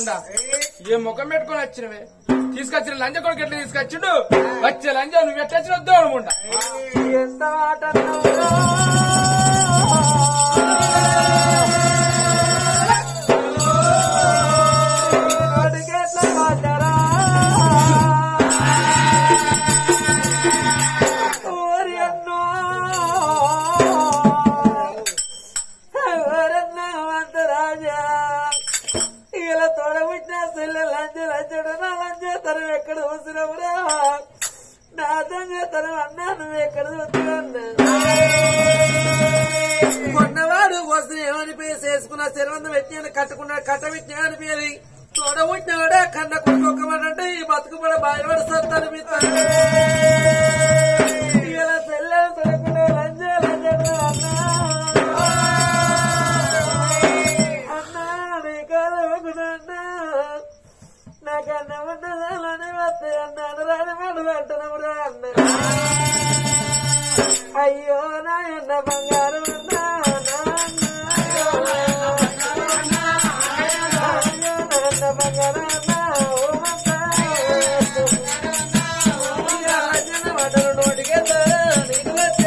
ముండా ఏ ముఖం పెట్టుకొని వచ్చినవే తీసుకొచ్చిన లంజ కొడుకు ఎట్లా తీసుకొచ్చిండు వచ్చే లంజ నువ్వు ఎట్లా వచ్చిన వద్దావు ముండా ఎంత మాట అన్నావురా? అడిగేట్ల మాటరా? ఓరి అన్నో. ఓరన్నా అంత రాజా ఇలా తొడబుట్టిన సెల్లె లంచ లంచడు నా లంచేతనం ఎక్కడ చూసినవురా నా దొంగతనం అన్నా నువ్వు ఎక్కడ చూస్తున్నా కొన్నవాడు వస్తున్న ఏమనిపోయి చేసుకున్న శరవంతం ఎత్తి కట్టుకున్నాడు కట్ట పెట్టి అనిపించాలి తోడబుట్టినవాడే కన్న కొట్టుకోకమంటే ఈ బతుకుపడ బాయపడి సత్తాను ఇలా సెల్లెలు తొడకుండా లంచ లంచడు అన్నా అన్నా నీ కాలవకునన్నా నాకన్నా ఉన్నదాలని వస్తాయి అన్నాను రాని మాట అంటున్నావురా అన్న అయ్యో నాయన్న బంగారం అన్నా నాయన్న బంగారం అన్నా ఓ మన్నా మాటలు నోటికెత్తా నీకు వచ్చే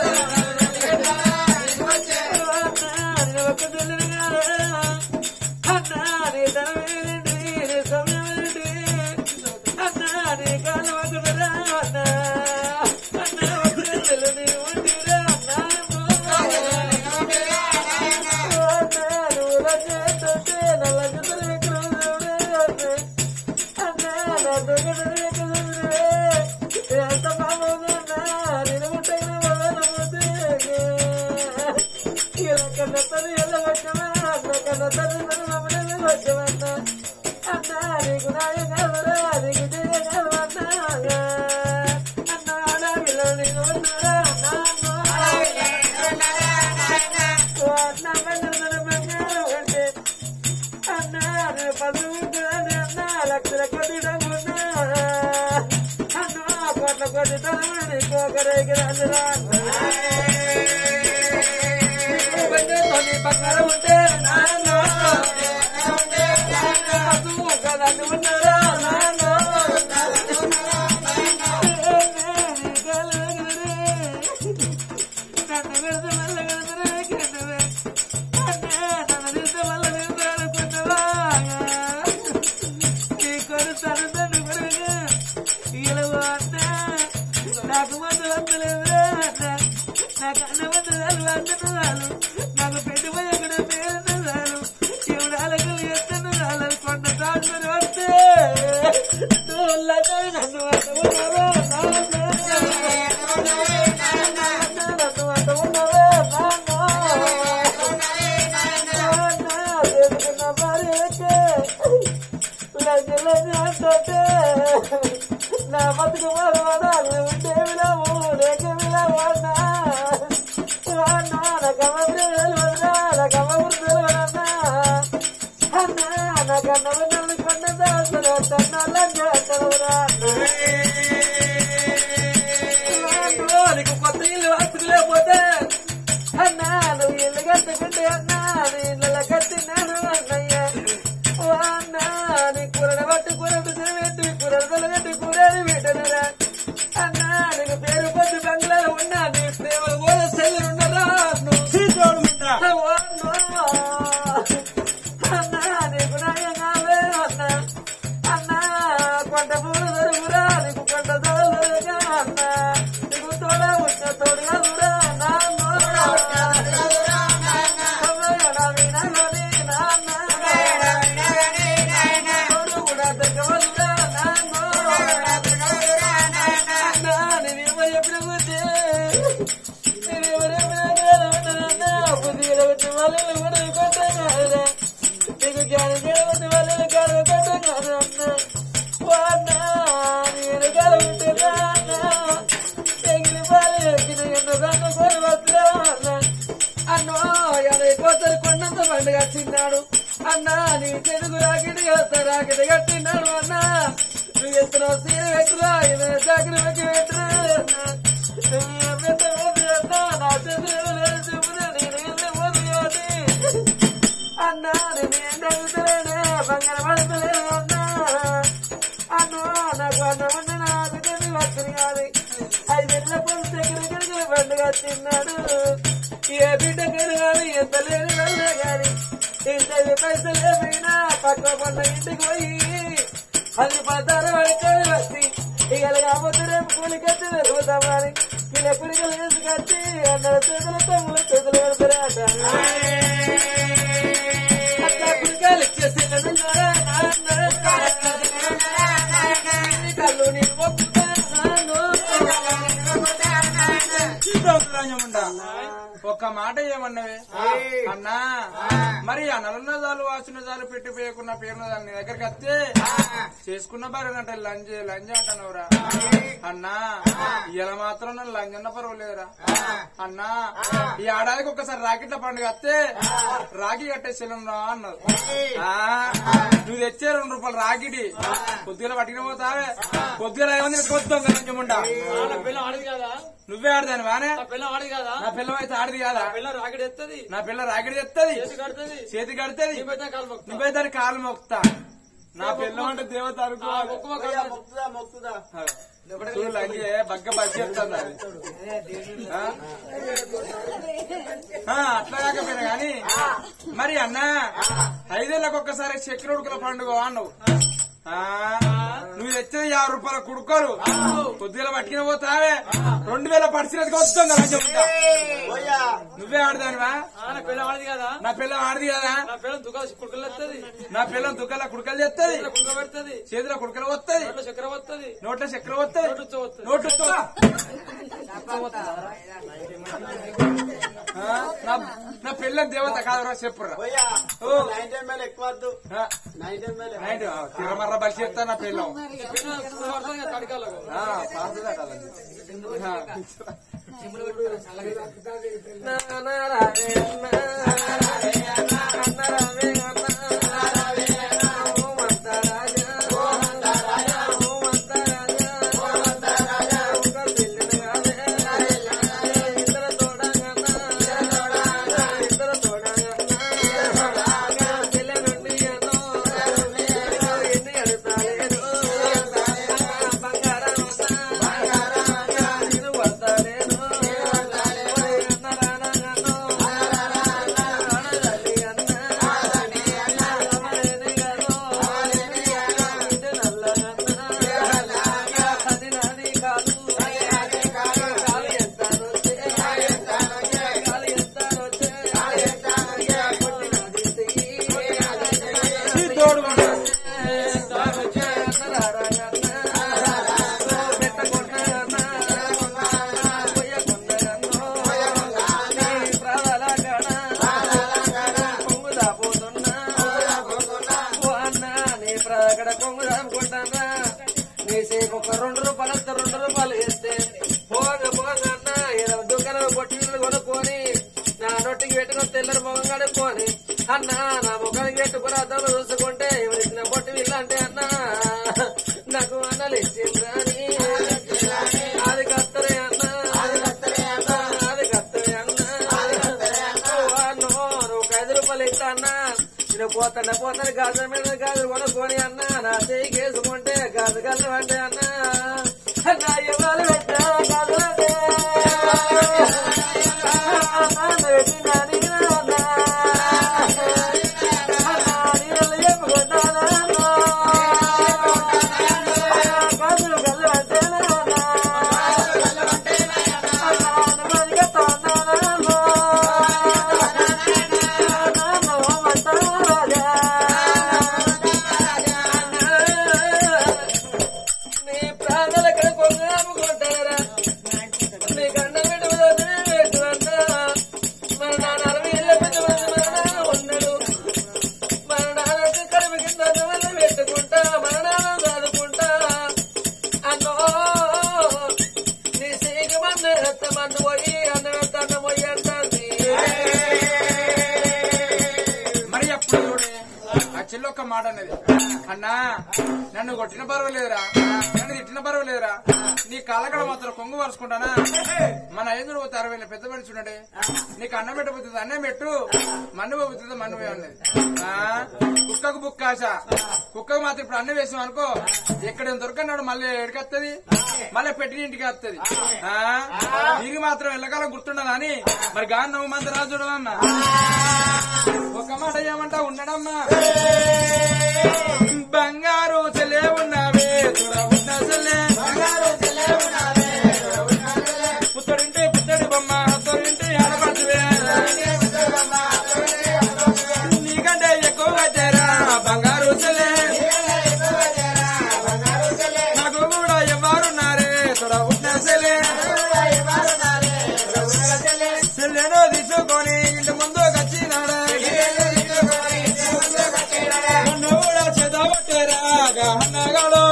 ఎంత బాగుందన్నా నేను ముట్టైన వదలబోతే ఇలా కన్న తల్లి ఎలా వచ్చవా అన్న కన్న తల్లి తన మమ్మల్ని వచ్చవన్నా అన్న నీకు నాయ కావరా నీకు జయ కావన్నా అన్న ఆడ పిల్లలు నీకు ఉన్నారా అన్న అన్న బంగారం బంగారం అంటే అన్న నేను పదవి అన్న లక్షల కొద్ది డబ్బున్నా అన్న కోట్ల కొద్ది తనమని నీకు ఒకరికి రాజురా బంగారం బంగారం ఉంటే నాన్న పశువు కదండి ఉన్నారా నాన్న నన్ను వెళ్తే మళ్ళీ వెళ్తారా కిందవే నన్ను వెళ్తే మళ్ళీ వెళ్తారా అనుకున్నావా నీ కొడుతాను నన్ను కొడుగా ఇలవా అన్న నాకు మందు వందలేదురా అన్న నాకు అన్న వందలు వందనాలు నాకు పెట్టుబడి ఎక్కడ పేరున్నాలు శివుడాలకు ఎత్తను రాలు కొండ తాడుకొని వస్తే తోళ్ళతో నన్ను అట్టుకున్నావా నన్ను అట్టుకున్నావా చేసుకున్న భార్యకే లగ్గులని అంటుంటే నా బతుకు మరవడాలి ఉంటే విలవు లేక విలవు అన్నా అన్నా నాకమ్మ తెలియదా నాకమ్మ తెలియదన్నా అన్నా నాకన్న విన్నలు కొన్న దాసులు తన్నాళ్ళరా నీకు కొత్త ఇల్లు వస్తులేకపోతే అన్నా నువ్వు ఇల్లు కట్టుకుంటే అన్నా నీ ఇళ్ళ కట్టినాను అన్నయ్య ఓ అన్నా నీ కూరడు బట్టి కూరడు పెట్టి కూరడు కట్టి కూరని పెట్టనరా అన్నా నీకు పేరు పొద్దు బంగ్లాలో ఉన్నా నీ ప్రేమలు కూడా సెల్లు ఉన్నారా అన్నా నీకు నాయనాలే అన్నా అన్నా కొండ పూలు దొరుకురా నీకు కొండ దొరలుగా అన్నా నీకు తోడ ఉన్న తోడుగా దూరా నీకు జ్ఞానం చేయవద్దు వాళ్ళు కాదు పెట్టాను అన్న వాడినా నేను కలుగుతున్నా అన్న తెగిలి పాలు ఎక్కిన ఎన్నో రంగు కొని వస్తున్నా అన్న అన్నో యాభై కోతలు కొండంత పండుగ తిన్నాడు అన్నా నీ తెలుగు రాకిడి రాకిడి కట్టినాడు అన్నా నువ్వు ఎత్తున సీర పెట్టురా ఈమె చాకరి వెక్కి పెట్టురా అన్నా నువ్వు పెద్ద పోదు అన్నా నా చేతులు లేదు చెప్పురా నేను వెళ్ళి పోదు కాబట్టి అన్నా నేను ఏం తగ్గుతలేనే బంగారం తిన్నాడు ఏ బిడ్డ కానీ ఎంత లేని వల్ల కానీ ఇంత పైసలు ఏమైనా పక్క పన్న ఇంటికి పోయి అది పదాలు పడుకొని వచ్చి ఇక కాకపోతే రేపు కూలికట్టి వెరుగుతామని ఇలా కులికలు తీసుకొచ్చి అన్న చేతుల తమ్ముల చేతులు పెడతారట అట్లా కులికలు ఇచ్చేసి కళ్ళు నేను మొక్కుతాను రాజముండా ఒక్క మాట ఏమన్నవే అన్నా మరి ఆ నలన్నదాలు వాసునదాలు పెట్టి పోయకున్న పేరునదాలు నీ దగ్గరికి వస్తే చేసుకున్న భార్య అంటే లంజ లంజ అంటున్నావురా అన్నా ఇలా మాత్రం నన్ను లంజన్న పర్వాలేదురా అన్నా ఈ ఏడాదికి ఒక్కసారి రాకెట్ల పండుగ వస్తే రాఖీ కట్టేసేలం రా అన్నది ఆ, నువ్వు తెచ్చే రెండు రూపాయలు రాకిడి కొద్దిగా పట్టుకుని పోతావే కొద్దిగా ఏమైంది కొద్దాం లంజముండా నా పిల్ల ఆడది కదా నువ్వే ఆడదాని వానే నా పిల్ల ఆడది కదా నా పిల్ల అయితే ఆడది కాదా పిల్ల రాకెట్ ఎత్తది నా పిల్ల రాకెట్ తెత్తది చేతి కడుతుంది చేతి కడుతుంది నీ పెద్ద కాలు మొక్కుతా. నువ్వే దాని కాలు మొక్తా నా పిల్ల అంటే దేవత ఆ, అనుకోవాలి మొక్కు మొక్కు అన్నది. చూడు లంగే బగ్గ బగ్గి చెప్తాను అది. ఆ? ఆ, అట్లా కాకపోయినా గాని మరి అన్న ఐదేళ్ళకి ఒక్కసారి చక్కెర ఉడుకుల పండుగ అన్నావు ఆ, నువ్వు తెచ్చేది యాభై రూపాయల కుడుకోరు కొద్దిగా పట్టుకుని పోతావే రెండు వేల పరిస్థితికి వస్తుంది అలా చెప్తా నువ్వే ఆడదానివా ఆ, నా పిల్ల ఆడది కదా నా పిల్ల ఆడది కదా నా పిల్ల దుకాణం కుడుకలు ఎత్తది నా పిల్లం దుగ్గల కుడుకలు చేస్తుంది కుడుక పెడుతుంది చేతిలో కుడుకలు వస్తుంది నోట్లో చక్కెర వస్తుంది నోట్లో చక్కెర వస్తుంది నోటు ఉచ్చ వస్తుంది నోటు ఉచ్చ. ఆ, నా నా పిల్లం దేవత కాదురా చెప్పురా ఓ. ఆ, నైట్ ఆ, తిరమర్ర బలి చెప్తా నా పిల్లం పిల్ల పడుతుంది కదా తడికాలకు. ఆ, పాడుతుందట అది. ఆ. ఈ తోడు కొట్టు. ఒక రెండు రూపాయలు వస్తే రెండు రూపాయలు వేస్తే పోగా పోగా అన్న ఇరవై దుకాణం పొట్టిళ్ళు కొనుక్కొని నా నొట్టికి పెట్టుకొని తెల్లరి మొగం కడుక్కొని అన్న నా ముఖానికి పెట్టుకుని అద్దంలో చూసుకుంటే ఎవరిచ్చిన పొట్టి వీళ్ళు అంటే అన్న నాకు అన్నలు ఇచ్చిండ్రని అది కత్తరే అన్న అది కత్తరే అన్న ఓ అన్నో నువ్వు ఒక ఐదు రూపాయలు ఇస్తా అన్న నేను పోతాను పోతాను గాజుల మీద గాజులు కొనుక్కొని అన్న నా చెయ్యి కేసుకుంటే గాజు గల్లు అంటే అన్న నా ఇవాళ పెట్టా గాజులు అంటే నీ ప్రాణాలు ఎక్కడ కొంగ నీ గండ పెట్టుకుంటే పెట్టుకుంటా మన నాన్న మాట అన్నది అన్నా నన్ను కొట్టిన పర్వాలేదురా నన్ను తిట్టిన పర్వాలేదురా నీ కాళ్ళకడ మాత్రం కొంగు పరుచుకుంటానా మన ఐదు పోతే అరవై ఏళ్ళ పెద్ద మనిషి ఉన్నాడే నీకు అన్నం పెట్టబోతుంది అన్నం పెట్టు మన్ను పోతుంది మన్ను పోయి ఉన్నది ఆ? కుక్కకు బుక్క ఆశ కుక్కకు మాత్రం ఇప్పుడు అన్నం వేసాం అనుకో ఎక్కడ దొరకన్నాడు మళ్ళీ ఎడికొత్తది మళ్ళీ పెట్టిన ఇంటికి వస్తుంది నీకు మాత్రం ఎల్లకాలం గుర్తుండదా అని మరి గాని నవ్వు మంది రాజుడు అన్న ఒక మాట ఏమంటా ఉండడమ్మా బంగారు చెలే ఉన్నావే చూడ ఉన్న చెల్లె పుత్తడింటే పుత్తడి బొమ్మ తొడింటే ఆడపడుతువే నీకంటే ఎక్కువ వచ్చారా బంగారు చెల్లె నాకు కూడా ఎవరున్నారే చూడ ఉన్న చెల్లె చెల్లెను తీసుకొని ఇంటి ముందు వచ్చినాడా నన్ను కూడా చెదవట్టేరా గహనగాడు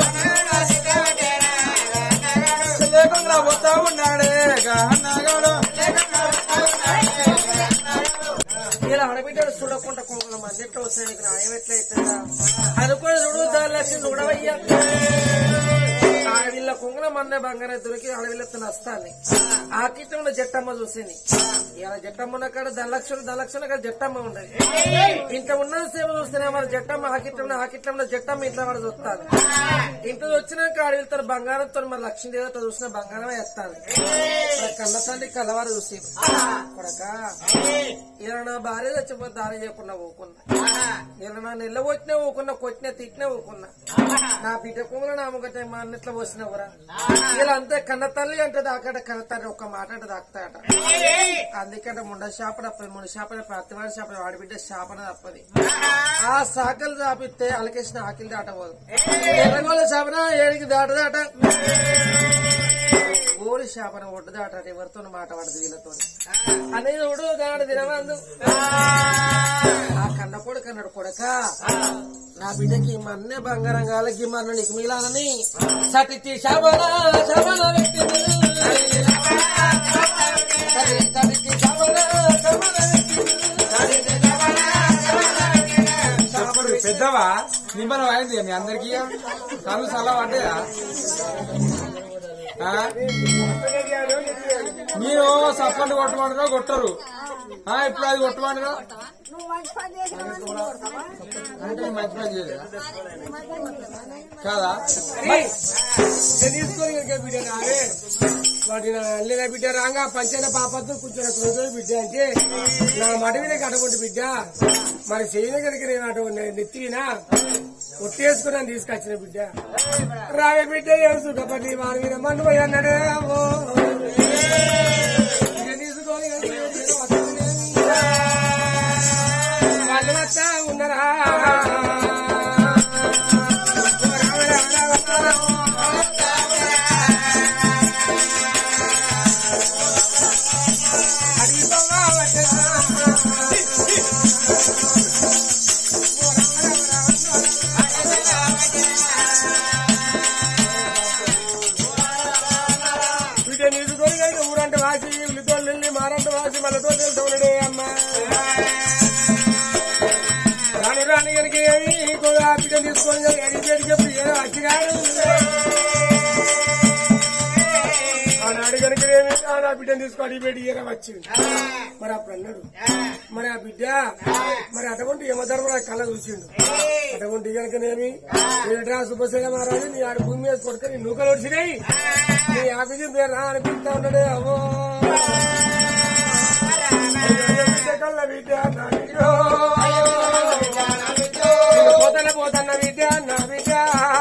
లేకుండా పోతా ఉన్నాడే గహనగాడు ఇలా ఆడబిడ్డలు చూడకుండా కొంగల మంది ఎట్లా వస్తాయి నీకు న్యాయం ఎట్లా అవుతుందా అనుకుని చూడు దాని లక్ష్యం చూడవయ్యా ఆడవిల్ల కొంగల మందే బంగారం దొరికి ఆడవిల్లతో నస్తాన్ని ఆ కిట్టంలో జట్టమ్మ చూసింది ఇలా జట్టమ్మ ఉన్న కాడ ధనలక్ష్మి ధనలక్ష్మి కాడ జట్టమ్మ ఉండదు ఇంత ఉన్నది సేవ చూస్తేనే మరి జట్టమ్మ ఆ కిట్టంలో ఆ కిట్టంలో జట్టమ్మ ఇంట్లో వాడు చూస్తాను ఇంట్లో వచ్చినాక ఆడవిల్తారు బంగారంతో మరి లక్ష్మీదేవత చూసిన బంగారమే వేస్తాను కన్న తండ్రి కలవారు చూసి కొడక ఇలా నా భార్య చచ్చిపోతే దారి చేయకుండా ఊకున్నా ఇలా నా నెల్ల వచ్చినా ఊకున్నా కొట్టినా తిట్టినా ఊకున్నా నా బిడ్డ కుంగులు నా ముగట మా అన్నట్ల పోసినవరా ఇలా అంతే కన్న తల్లి అంటే దాకట కన్న తల్లి ఒక్క మాట అంటే దాకుతాట అందుకంటే ముండ శాపన ముడి శాపన ప్రతివాడి శాపన వాడి బిడ్డ శాపన తప్పది ఆ సాకలు దాపిస్తే అలకేసిన ఆకిలి దాటబోదు ఎర్రగోళ్ళ శాపన ఏడికి దాటదాట ఓడి శాపన ఒడ్డు దాట ఎవరితో మాట పడదు వీళ్ళతో అనేది ఒడు దాడు తినవందు ఆ కన్నపోడు కన్నాడు కొడక నా బిడ్డకి మన్నే బంగారం కాలకి మన్ను నీకు మిగిలానని సటిచ్చి శాపన శాపన వ్యక్తిని సటిచ్చి శాపన శాపన చెప్పుడు పెద్దవా నిమ్మలం అయింది మీ అందరికి కళ్ళు సలా పడ్డాయా ఆ? మీరు సప్పట్లు కొట్టమంటారో కొట్టరు ఆ, ఇప్పుడు అది కొట్టమంటారో నువ్వు మంచి పని చేసిన అంటే మీరు మంచి పని చేయలేదా కాదా తీసుకొని బిడ్డ రావే వాటి అల్లిన బిడ్డ రాగా పంచైన పాపతో కూర్చొని రోజు బిడ్డ అంటే నా మట మీద కట్టకుండా బిడ్డ మరి చేయని కనుక నేను అటు నెత్తినా ఒట్టేసుకుని తీసుకొచ్చిన బిడ్డ రావే బిడ్డ ఏసు కబడ్డీ వారి మీద మన్ను పోయి అన్నాడే అమ్మో. ఇక తీసుకొని కనుక నేను వస్తున్నాను. వాళ్ళు వస్తా ఉన్నారా ఓ రామ రామ రామ. బిడ్డ నీసుకొని కనుక ఊరంటే వాసి ఉల్లితో వెళ్ళి మారంటే వాసి మళ్ళతో వెళ్తాడే అమ్మ రాను రాని కనుక ఏమి కూడా బిడ్డ తీసుకొని ఎడి పేరు చెప్పి ఏదో వచ్చినాడు ఆనాడు కనుక ఏమి ఆ బిడ్డను తీసుకొని పెట్టి ఏదో వచ్చింది మరి అప్పుడు అన్నాడు మరి ఆ బిడ్డ మరి అటువంటి యమధర్మరాజు కళ్ళ చూసిండు అటువంటి కనుకనేమి ఏటా సుబ్బశైల మహారాజు నీ ఆడ భూమి మీద కొడుక నీ నూకలు వచ్చినాయి నీ ఆకుజీ పేరు రా అనిపిస్తా ఉన్నాడే అవో అయ్యో, బిడ్డ కళ్ళ బిడ్డ నా బిడ్డ పోతన పోతన్న బిడ్డ నా బిడ్డ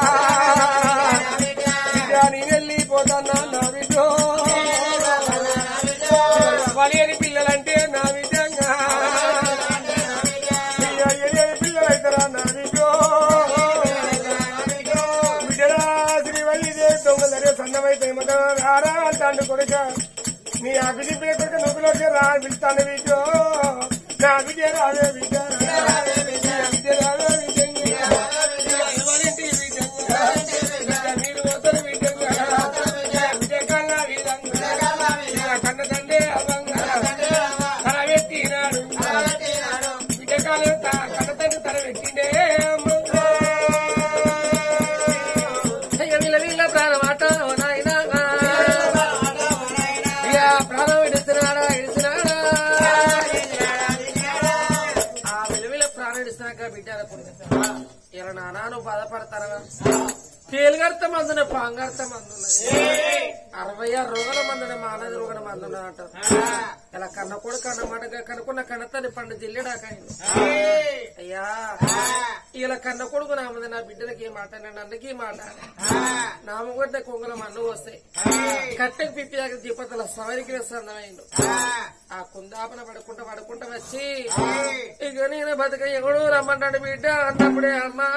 బిడ్డ నీ వెళ్ళిపోతన్నా నా బిడ్డ పలేని పిల్లలంటే నా విధంగా పిల్లలైతరా నా బిడ్డో బిడ్డరా శ్రీవల్లి దేవి దొంగలరే సన్నమైతే రారా అంటాడు కొడుక నీ అభిని కొడుక నువ్వులో రా పిలుస్తాను బిడ్డో నా బిడ్డ రావే బిడ్డ నా బిడ్డ రావే బిడ్డ ఎవరింటి బిడ్డ మీరు పోతారు బిడ్డ బిడ్డ కన్నా విధంగా కన్న తండ్రి అవ్వంగా తల పెట్టినాడు బిడ్డ కాలు కన్న తండ్రి తల పెట్టిండే అమ్మ బిడ్డ అనుకుంది ఇలా నానా నువ్వు బాధపడతారా తేలిగర్త మందున పాంగర్త మందున అరవై ఆరు రోగాల మందున మానది రోగన మందున అంటారు ఇలా కన్న కూడా కన్న మాట కనుక్కున్న కన్నతని పండు జిల్లెడాకాయను అయ్యా ఇలా కన్న కొడుకు నా మీద నా బిడ్డలకి ఏ మాట నన్నకి మాట నామగొడ్డ కొంగల మన్ను వస్తాయి కట్టెకి పిప్పి దీపతల సవరికి సందమైండు ఆ కుందాపన పడుకుంటా పడుకుంటా వచ్చి ఇక నేను బతుక ఎగుడు రమ్మంటాడు బిడ్డ అన్నప్పుడే అమ్మా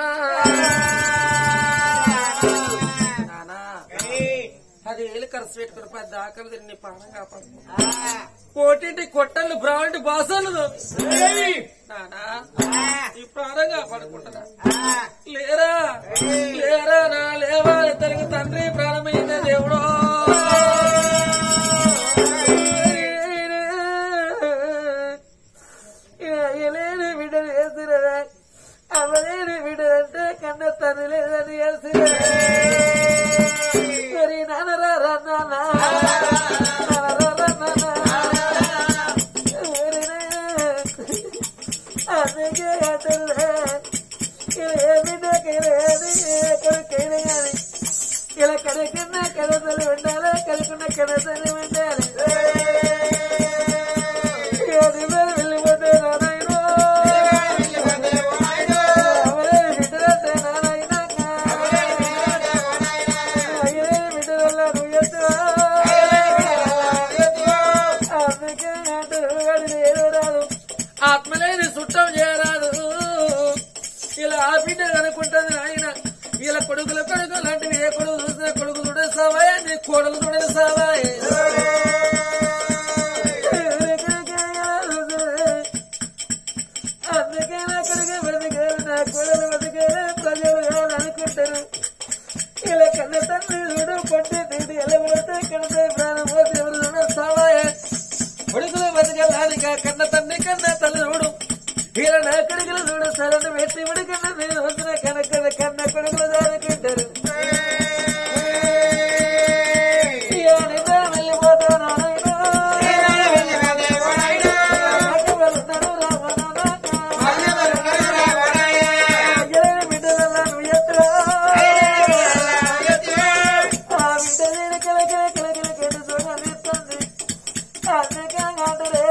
నానా పది వేలు ఖర్చు పెట్టుకుని పది ఆకలి తిని పానం కాపాడు కోటింటి కొట్టలు బ్రాండ్ బాసాలు నానా ఈ ప్రాణం కాపాడుకుంటున్నా లేరా లేరా నా లేవా ఇద్దరికి తండ్రి ప్రాణమైన దేవుడు లేని బిడ్డలు వేస్తున్నా అవలేని బిడ్డలంటే కన్న తను లేదని వేస్తున్నా మరి నాన్నరా నాన్న అందుకే అతను ఇలా కడకన్నా కడతలు ఉండాలి కడుకున్న కడతలు ఉండాలి అది మరి వెళ్ళిపోతే నారాయణ అవరే బిడ్డలంటే నారాయణ అయ్యే బిడ్డల నువ్వు ఎత్తురా అందుకే నాటు ఏదో రాదు ఆత్మలేని సుట్టం చేయరాదు ఇలా ఆ బిడ్డ అనుకుంటుంది ఆయన ఇలా కొడుకుల కొడుకు లాంటివి ఏ కొడుకు చూసిన కొడుకు చూడే సావాయే నీ కోడలు చూడే సావాయే అందుకే నా కొడుకు బతికారు నా కొడలు బతికారు ప్రజలు అనుకుంటారు ఇలా కన్న తండ్రి చూడు కొట్టి తిండి ఎలా పడితే కడితే ప్రాణం పోతే ఎవరు చూడ సావాయే కొడుకులు బతకడానికి కన్న తండ్రి కన్న తల్లి చూడు ఇలా నా కొడుకులు చూడు సరణ పెట్టి ఉడికన్న నేను వస్తున్న కనకన్న కన్న కొడుకులు దాడుకుంటారు వెళ్ళిపోతాను బిడ్డలన్నా నువ్వు ఎత్తురా ఆ బిడ్డ నేను కలకల కలకల కట్టు చూడనిస్తుంది అందుకే మాటలే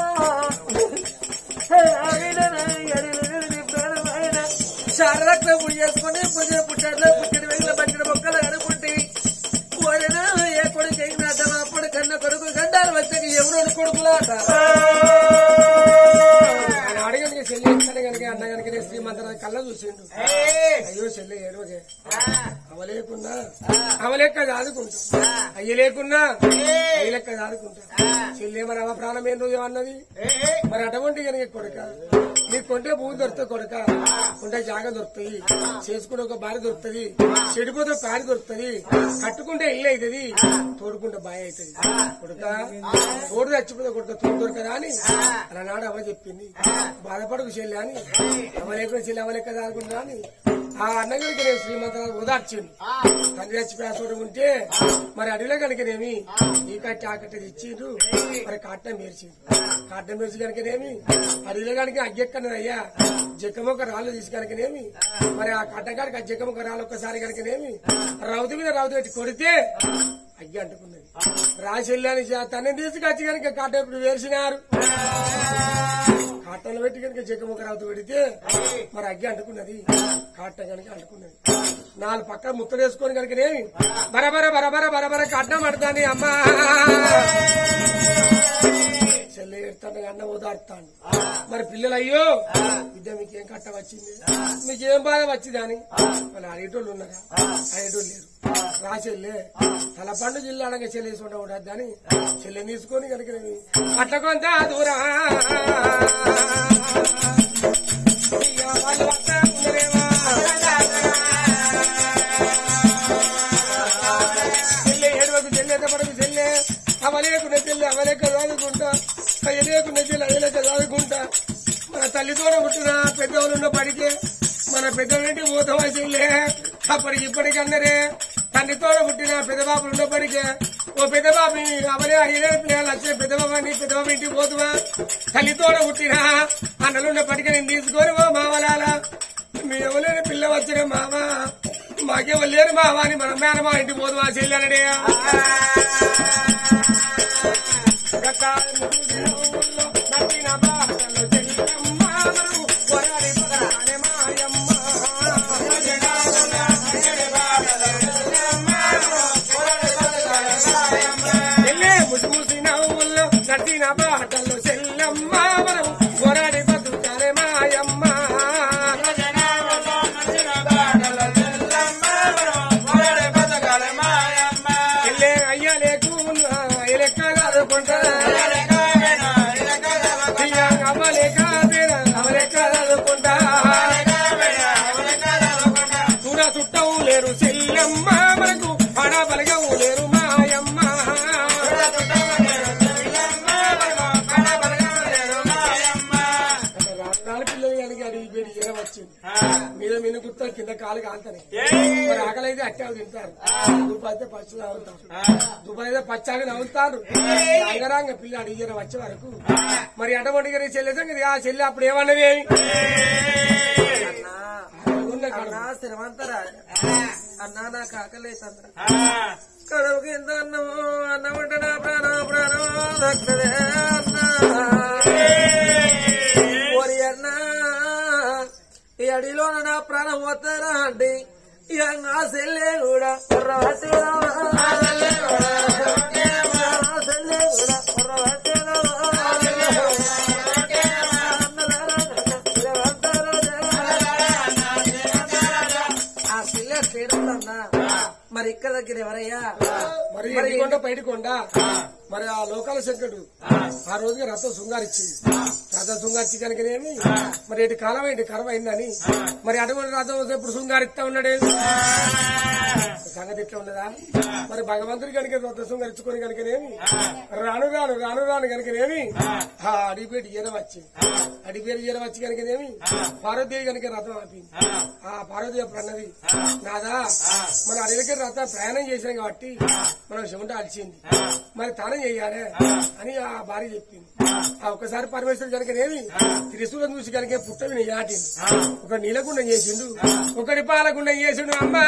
ఆ బిడ్డ నా ఎడలు నిలిపి ప్రాణమైన శారదక్క పూజ చేసుకుని పూజ పుట్టట్లో పుట్టిన వెంగళ పట్టిన మొక్కలు కనుక్కుంటే వదిన ఏ కొడుకు ఎగినద్దం అప్పుడు కన్న కొడుకు గడ్డాలు వచ్చాక ఎవరు కొడుకులాట అడగనికి చెల్లి ఎక్కడ కనుక అన్న కనుక శ్రీమంతరాజు కళ్ళ చూసిండు అయ్యో చెల్లి ఏడవకే అవలేకున్నా అవలెక్క దాదుకుంటా అయ్య లేకున్నా అయ్య లెక్క దాదుకుంటా చెల్లి మరి అవ ప్రాణం ఏందో అన్నది మరి అటువంటి కనుక కొడుక నీ కొంటే భూమి దొరుకుతుంది కొడుక కొంటే జాగ దొరుకుతుంది చేసుకుంటే ఒక భార్య దొరుకుతుంది చెడిపోతే పాడి దొరుకుతుంది కట్టుకుంటే ఇల్లు అవుతుంది తోడుకుంటే బాయ్ అవుతుంది కొడుక తోడు చచ్చిపోతే కొడుక తోడు దొరకదా అని అలనాడు అవ్వ చెప్పింది బాధపడకు చెల్లి అని అవ్వ లేకుండా చెల్లి అవ్వ లెక్క దాదుకుంటా అని ఆ అన్నగారికి నేను శ్రీమంతరాజు ఓదార్చింది తండ్రి చచ్చిపోయా చోట ఉంటే మరి అడవిలో కనుకనేమి ఈ కట్టి ఆ కట్టి ఇచ్చిండ్రు మరి కాటం మేర్చింది కాటం మేర్చి కనుకనేమి అడవిలో కనుక అగ్గెక్కన్నది అయ్యా జక్కమొక్క రాళ్ళు తీసి కనుకనేమి మరి ఆ కట్టగాడికి ఆ జక్కమొక్క రాళ్ళు ఒక్కసారి కనుకనేమి రౌతు మీద రౌతు పెట్టి కొడితే అగ్గి అంటుకున్నది రాశెల్లాని తనని తీసుకొచ్చి కనుక కాటం ఇప్పుడు వేసినారు కాటలు పెట్టి కనుక జగ్గముఖ రావుతూ పెడితే మరి అగ్గి అంటుకున్నది కాట కనుక అంటుకున్నది నాలుగు పక్కన ముత్తడేసుకొని కనుకనేమి బరబర బరబర బరబర కట్నం పడతాని అమ్మా చెల్లి ఎడతాను అన్న ఓదాడుతాను మరి పిల్లలు అయ్యో విద్య మీకేం కట్ట వచ్చింది మీకేం బాధ వచ్చింది అని వాళ్ళు అడిగేటోళ్ళు ఉన్నారా అడిగేటోళ్ళు లేరు రాచెల్లే తలపండు జిల్లా అనగా చెల్లేసి ఉండకూడదు అని చెల్లె తీసుకొని కనుక అట్ల కొంత దూరం ఇయ్య వాళ్ళు వస్తా ఉన్నారేమో. చెల్లె ఏడువకు చెల్లె పడకు చెల్లె అవలేకున్న చెల్లె అవలేక చదువుకుంటా అయ్యలేకున్న చెల్లె అయ్యలేక చదువుకుంటా మన తల్లితోనే పుట్టిన పెద్దవాళ్ళు ఉన్న పడితే మన పెద్దవాళ్ళంటి పోతావా చెల్లె అప్పటికి ఇప్పటికి అన్నరే తండ్రితోనే పుట్టిన పెద్దబాబులు ఉన్నప్పటికే ఓ పెద్దబాబు అవలే అయ్యలే పిల్లలు వచ్చే పెద్దబాబు పెద్దబాబు ఇంటికి పోతువా తల్లితోనే పుట్టిన అన్నలున్నప్పటికీ నేను తీసుకొని ఓ మావలాలా మనకే లేరు మా వాని మన మేన మా ఇంటి పోదు మా చెల్లెనడే నచ్చిన బాటలు చెల్లెమ్మ మనము వరాడి పదాలే మాయమ్మ ఎల్లే ముసి ముసి నవ్వుల్లో నచ్చిన బాటలు చెల్లెమ్మ మనము వరాడి బతుకాలే మాయమ్మ ఎల్లే అయ్య లేకున్నా ఎలెక్క కాదుకుంటా అమ్మ లేక అవలెక్క కాదుకుంటా చూడ చుట్టవు లేరు చెల్లెమ్మ మనకు పడ బలగవు లేరు మాయమ్మ నాలుగు పిల్లలు కనుక అడిగి పెట్టి ఏం వచ్చింది మీద మీద గుర్తా కింద కాలు కాంతనే మరి ఆకలి అయితే అట్టాలు తింటారు దుబాయ్ అయితే పచ్చి నవ్వుతారు దుబాయ్ అయితే పచ్చాగా నవ్వుతారు రంగరాంగ పిల్ల అడిగిన వచ్చే వరకు మరి అటువంటి గారి చెల్లె సంగతి ఆ చెల్లి అప్పుడు ఏమన్నది ఉన్న కడుపు. అన్నా శ్రమంతరా అన్నా నాకు ఆకలేసంత కడుపుకి ఎంత అన్నము అన్నం అంటే నా ప్రాణం ప్రాణం దక్కదే అన్నా ఓరి అన్నా ఈ అడిలో నా ప్రాణం వస్తారా అంటే ఇక నా సెల్లే కూడా కుర్రవట్టురా. నా సెల్లే కూడా కుర్రవట్టురా. ఆ పిల్ల తీరుతుందన్నా మరి ఇక్కడ దగ్గర ఎవరయ్యా మరి ఎడికొండ బయటకొండ మరి ఆ లోకాల శంకరుడు ఆ రోజుగా రథం శృంగారిచ్చింది రథం శృంగారిచ్చి కనుకనేమి మరి ఇటు కాలం ఏంటి కర్మ అయిందని మరి అటువంటి రథం ఇప్పుడు శృంగారిస్తా ఉన్నాడే సంగతి ఇట్లా ఉన్నదా మరి భగవంతుడి కనుక రథం శృంగారించుకొని కనుకనేమి రాను రాను రాను రాను కనుకనేమి ఆ అడిపేటి ఈర వచ్చి అడిపేరు ఈర వచ్చి కనుకనేమి పార్వతీదేవి కనుక రథం ఆపింది ఆ పార్వతీదేవి అప్పుడు అన్నది నాదా మన అడవికి రథం ప్రయాణం చేశాం కాబట్టి మనం చెమట అలిచింది మరి తానం చెయ్యాలి అని ఆ భార్య చెప్పింది ఆ ఒక్కసారి పరమేశ్వరుడు కనుకనేమి త్రిశూలం చూసి కనుక పుట్టవిని నాటింది ఒక నీలగుండం చేసిండు ఒకటి పాలగుండం చేసిండు అమ్మా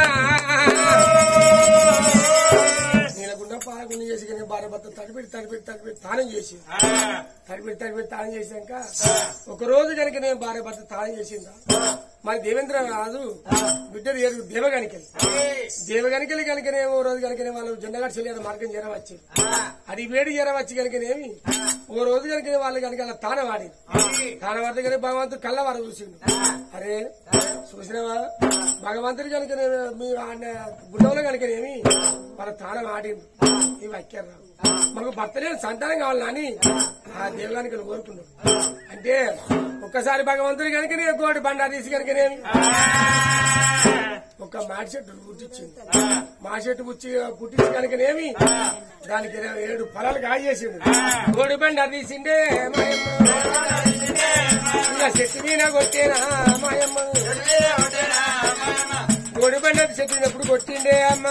నీలగుండం పాలగుండం చేసి కనుక భార్య భర్త తడిపెట్టి తడిపెట్టి తడిపెట్టి తానం చేసి తడిపెట్టి తడిపెట్టి తానం చేశాక ఒక రోజు కనుక నేను భార్య భర్త తానం చేసిందా మరి దేవేంద్ర రాదు బిడ్డ దేవ- దేవగనికలు దేవగనికలు కనుకనే ఓ రోజు కనుకనే వాళ్ళు జెండగాడు చెల్లి మార్గం చేరవచ్చు అది వేడి చేరవచ్చు కనుకనేమి ఓ రోజు కనుక వాళ్ళు కనుక అలా తాన వాడి తాన వాడితే కనుక భగవంతుడు కళ్ళ వాడు చూసిండు అరే చూసినవా భగవంతుడు కనుక మీ గుడ్డలో కనుకనేమి వాళ్ళ తానం ఆడిండు ఇవి అక్కారు మాకు భర్త లేని సంతానం కావాలని ఆ దేవుడానికి కోరుకున్నాడు అంటే ఒక్కసారి భగవంతుడు కనుకనే కోటి బండ తీసి కనుకనేమి ఒక మాడి చెట్టు పుట్టించింది మాడి చెట్టు పుచ్చి పుట్టించి కనుకనేమి దానికి ఇరవై ఏడు ఫలాలు కాజేసిండు కోడి బండ తీసిండే మాయమ్మ ఇంకా చెట్టు మీద కొట్టేనా మాయమ్మ కోడి బండ చెట్టు ఎప్పుడు కొట్టిండే అమ్మ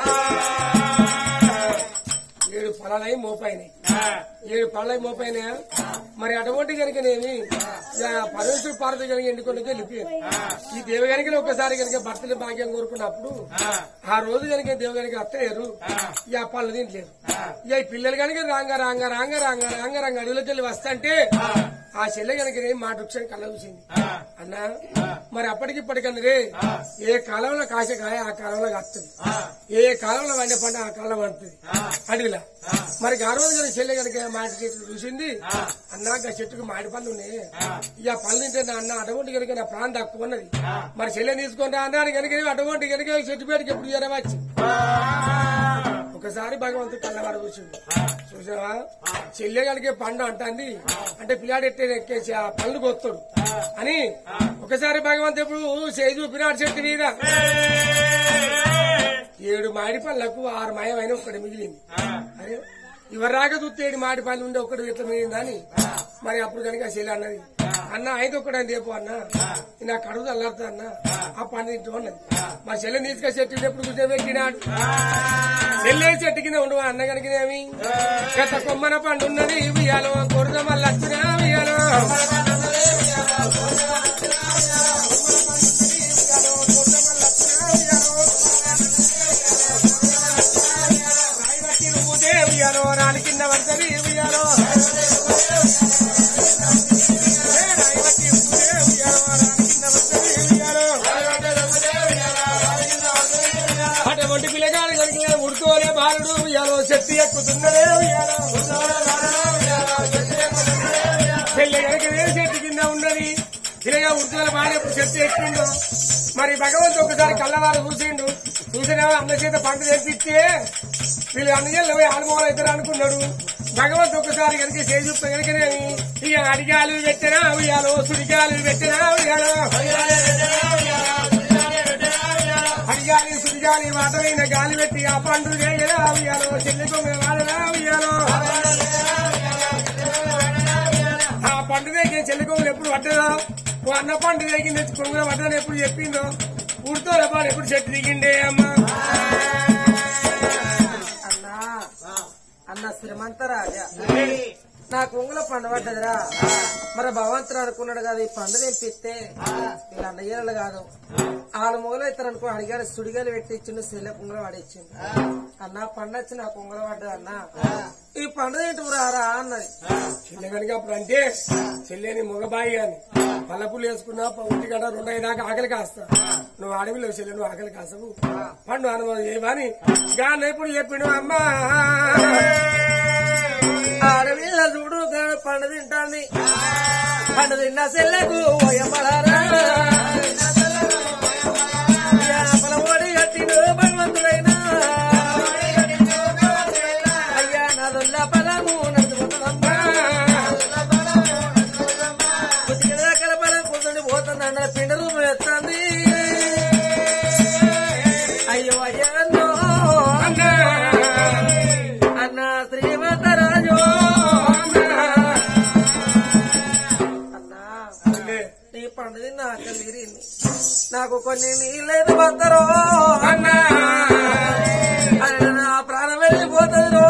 ఏడు ఫలాలై మోపాయినాయి ఏడు పళ్ళై మోపాయినాయా మరి అటువంటి కనుకనేమి పరమేశ్వర పార్వతి కనుక ఎండుకొండకి వెళ్ళిపోయారు ఈ దేవగానికి ఒకసారి కనుక భర్తలు భాగ్యం కోరుకున్నప్పుడు ఆ రోజు కనుక దేవగానికి అత్తయ్యారు ఇక ఆ పళ్ళు తింటలేరు ఇక ఈ పిల్లలు కనుక రాంగ రాంగ రాంగ రాంగ రాంగ రాంగ అడవిలోకి వెళ్ళి వస్తంటే ఆ చెల్లె కనుక మా వృక్షం కళ్ళ చూసింది అన్నా మరి అప్పటికి ఇప్పటికన్నా రే ఏ కాలంలో కాసకాయ ఆ కాలంలో కాస్తుంది ఏ కాలంలో వండే పంట ఆ కాలంలో పండుతుంది అడవిలా మరి ఆ రోజు కనుక చెల్లె కనుక మాటి చెట్టు చూసింది అన్నా ఆ చెట్టుకు మాడి పళ్ళు ఉన్నాయి ఇక పళ్ళు తింటే నా అన్న అటువంటి కనుక నా ప్రాణం తక్కువ ఉన్నది మరి చెల్లె తీసుకుంటా అన్నాడు కనుక అటువంటి కనుక చెట్టు పేరుకి ఎప్పుడు చేరవచ్చు ఒకసారి భగవంతుడు కళ్ళవాడు కూర్చుంది చూసావా చెల్లె కనుక పండు అంటాంది అంటే పిల్లాడు ఎట్టే ఎక్కేసి ఆ పళ్ళు కొత్తాడు అని ఒకసారి భగవంతుడు ఎప్పుడు చేయి చూపినాడు చెట్టు మీద ఏడు మాడి పళ్ళకు ఆరు మాయమైన ఒకటి మిగిలింది అరే ఎవరు రాక చూస్తే ఏడు మాడి పళ్ళు ఉండే ఒకటి ఎట్లా మిగిలిందని మరి అప్పుడు కనుక చెల్లి అన్నది అన్న ఐదు ఒక్కడని రేపు అన్న నా కడుగు అల్లాడుతా అన్న ఆ పండు తింటూ అన్నది మా చెల్లెని తీసుకొని చెట్టు ఎప్పుడు కూర్చోబెట్టినాడు చెల్లె చెట్టు కింద ఉండు అన్న కనుకనేమి గత కొమ్మన పండు ఉన్నది ఉయ్యాలో కొరద మళ్ళీ వచ్చినా ఉయ్యాలో ఉయ్యాలో చెట్టు ఎక్కుతున్నదే ఉయ్యాలో చెల్లె కనుక వేరే చెట్టు కింద ఉన్నది ఇలాగా ఉద్యోగాల బాగా ఎప్పుడు చెట్టు ఎక్కిండు మరి భగవంతు ఒకసారి కళ్ళవారు చూసిండు చూసినా అన్న చేత పంట తెప్పిస్తే వీళ్ళు అన్న చెల్లె పోయి ఆనుమోలు అవుతారు అనుకున్నాడు భగవంతు ఒకసారి కనుక చేసి కనుకనే ఇక అడిగాలు పెట్టినా ఉయ్యాలో సుడిగాలు పెట్టినా ఉయ్యాలో అడిగాలి సుడిగాలి వాటమైన గాలి పెట్టి ఆ పండు చేయరా ఉయ్యాలో చెల్లెకు వాడరా ఉయ్యాలో ఆ పండు దగ్గర చెల్లికొమ్మలు ఎప్పుడు పడ్డదో ఓ అన్న పండు దగ్గర తెచ్చి కొంగుల పడ్డదని ఎప్పుడు చెప్పిందో ఉడితో పాడు ఎప్పుడు చెట్టు దిగిండే అమ్మా అన్నా అన్న శ్రీమంత రాజా నా కొంగుల పండు పడ్డదిరా మరి భగవంతుడు అనుకున్నాడు కదా ఈ పండు తెప్పిస్తే వీళ్ళ అన్నయ్యలు కాదు ఆరు మూల ఇద్దరు అనుకో అడిగారు సుడిగాలు పెట్టి ఇచ్చిండు సెల్లె కొంగుల పడిచ్చిండు అన్న పండు వచ్చి నా కొంగుల పడ్డది అన్న ఈ పండు తింటూ రారా అన్నది చెల్లె కనుక అప్పుడు అంటే చెల్లెని మొగబాయి అని పల్లపులు వేసుకున్నా ఇంటి గడ రెండు దాకా ఆకలి కాస్తా నువ్వు అడవిలో చెల్లె నువ్వు ఆకలి కాస్తావు పండు అనుభవం ఏమని గాని ఎప్పుడు చెప్పిండు అమ్మా ఆడపిల్ల చూడు గాడు పండు తింటాంది పండు తిన్న సెల్లకు ఓయమలారా పొలమోడి కట్టిను భగవంతుడైనా అయ్యా నదుల్ల పదము నడుచుకుంటుందమ్మా కుతికిన దగ్గర పదం కూర్చొని పోతుందండ పిండ రూపం ఎత్తంది అయ్యో అయ్యో అన్న శ్రీమంతరాజు అన్నా చెల్లె, నీ పండుగ నాకు తీరింది నాకు కొన్ని నీళ్ళైతే పడతారో అన్నా ఆయన నా ప్రాణం వెళ్ళిపోతుంది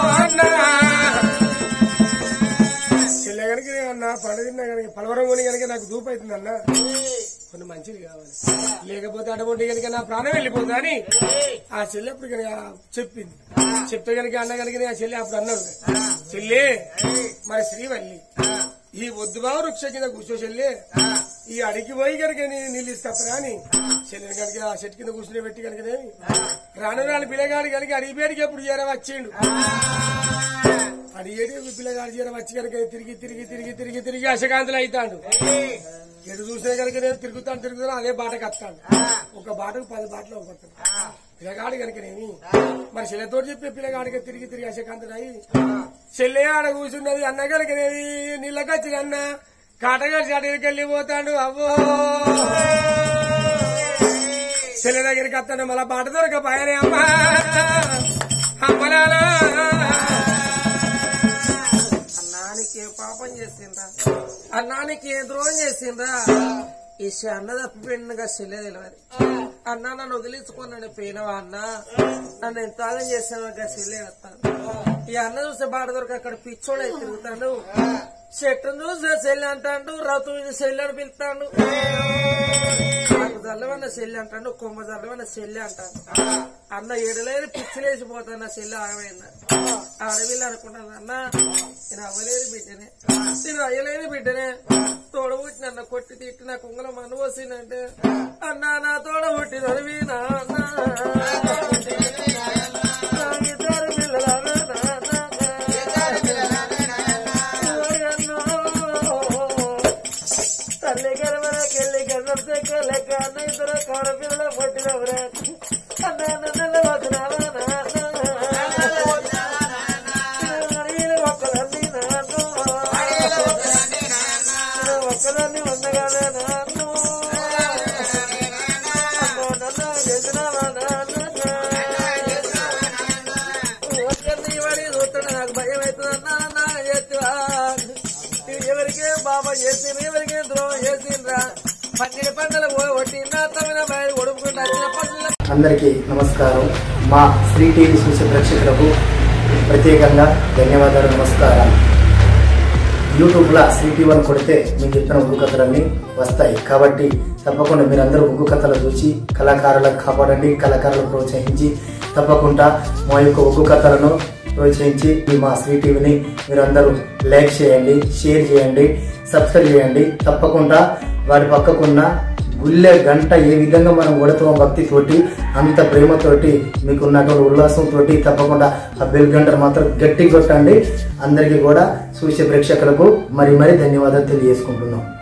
చెల్లె కనుక అన్న పండు తిన్నా కనుక పలవరం కొని కనుక నాకు దూపు అవుతుంది అన్న కొన్ని మంచిది కావాలి లేకపోతే అటువంటి కనుక నా ప్రాణం వెళ్ళిపోతుంది అని ఆ చెల్లి అప్పుడు కనుక చెప్పింది చెప్తే కనుక అన్న కనుక ఆ చెల్లి అప్పుడు అన్నాడు చెల్లి మరి శ్రీవల్లి ఈ వద్దుబా వృక్ష కింద కూర్చో చెల్లి ఈ అడిగి పోయి కనుక నేను నీళ్ళు ఇస్తారా అని చెల్లిని కనుక ఆ చెట్టు కింద కూర్చుని పెట్టి కనుకనేమి రాను రాని పిల్లగాడు కనుక అడిగిపోయాడికి ఎప్పుడు చేర వచ్చిండు అడిగేటి పిల్లగాడు చేర వచ్చి కనుక తిరిగి తిరిగి తిరిగి తిరిగి తిరిగి అశకాంతులు అవుతాడు ఎటు చూసినా కనుక నేను తిరుగుతాను తిరుగుతాను అదే బాటకు వస్తాను ఒక బాటకు పది బాటలు ఒకతాను పిల్లగాడు కనుకనేమి మరి చెల్లెతో చెప్పే పిల్లగాడికి తిరిగి తిరిగి అశకాంతులు అయి చెల్లె ఆడ కూర్చున్నది అన్న కనుకనేది నీళ్ళకొచ్చి అన్న కాటగాడి అడిగికి వెళ్ళిపోతాడు అవ్వో చెల్లె దగ్గరికి వస్తాను మళ్ళా బాట దొరకపోయానే అమ్మా అమ్మలాలా అన్నానికి ఏ పాపం చేసిండ్రా అన్నానికి ఏ ద్రోహం చేసిండ్రా ఈ అన్న తప్పిపోయినగా చెల్లె తెలియదు అన్న నన్ను వదిలించుకున్నాను పోయినవా అన్న నన్ను ఎంత ఆగం చేసాను చెల్లె వస్తాను ఈ అన్న చూస్తే బాట దొరక అక్కడ పిచ్చోడై తిరుగుతాడు చెట్టును చూస్తే చెల్లి అంటాడు రతు చెల్లి అని పిలుస్తాడు నాకు జల్లవన్న చెల్లి అంటాడు కొమ్మ జల్లవన్న చెల్లి అంటాడు అన్న ఏడలేదు పిచ్చిలేసిపోతాను నా చెల్లి ఆగమైంది అడవిలో అనుకుంటాను అన్న నేను అవ్వలేదు బిడ్డనే నేను అయ్యలేని బిడ్డనే తోడబుట్టి నన్ను కొట్టి తిట్టి నా కుంగల మన్ను పోసిందంటే అన్న నా తోడబుట్టి నడివినా అన్న నా ఇద్దరు పిల్లలారా తల్లి గర్వరకెళ్ళి గర్భం లెక్క అన్న ఇద్దరు కవడ పిల్లలు పుట్టినవరా అన్న నన్ను వదినావా ఒక్కదాన్ని నాన్ను ఒక్కదాన్ని ఉండగానే నాన్ను అమ్మో నన్ను చేసినావా నాన్న ఒక్కరిని వాడి చూస్తాడు నాకు భయం అవుతుంది అన్న నా చేతివా ఎవరికే బాబా చేసిండ్రు ఎవరికే ద్రోహం చేసిండ్రా పన్నెండు పంటలు కొట్టి నా తమిళ బయలు కొడుకుంటా వచ్చిన పనుల అందరికీ నమస్కారం మా శ్రీ టీవీ చూసే ప్రేక్షకులకు ప్రత్యేకంగా ధన్యవాదాలు నమస్కారాలు యూట్యూబ్లో శ్రీ టీవీ అని కొడితే మేము చెప్పిన ఉగ్గు కథలన్నీ వస్తాయి కాబట్టి తప్పకుండా మీరందరూ ఉగ్గు కథలు చూసి కళాకారులకు కాపాడండి కళాకారులను ప్రోత్సహించి తప్పకుండా మా యొక్క ఉగ్గు కథలను ప్రోత్సహించి ఈ మా శ్రీ టీవీని మీరందరూ లైక్ చేయండి షేర్ చేయండి సబ్స్క్రైబ్ చేయండి తప్పకుండా వాటి పక్కకున్న గుళ్ళె గంట ఏ విధంగా మనం కొడతామో భక్తితోటి అంత ప్రేమతోటి మీకు ఉన్నటువంటి ఉల్లాసంతో తప్పకుండా ఆ బెల్ గంటను మాత్రం గట్టి కొట్టండి అందరికీ కూడా చూసే ప్రేక్షకులకు మరి మరి ధన్యవాదాలు తెలియజేసుకుంటున్నాం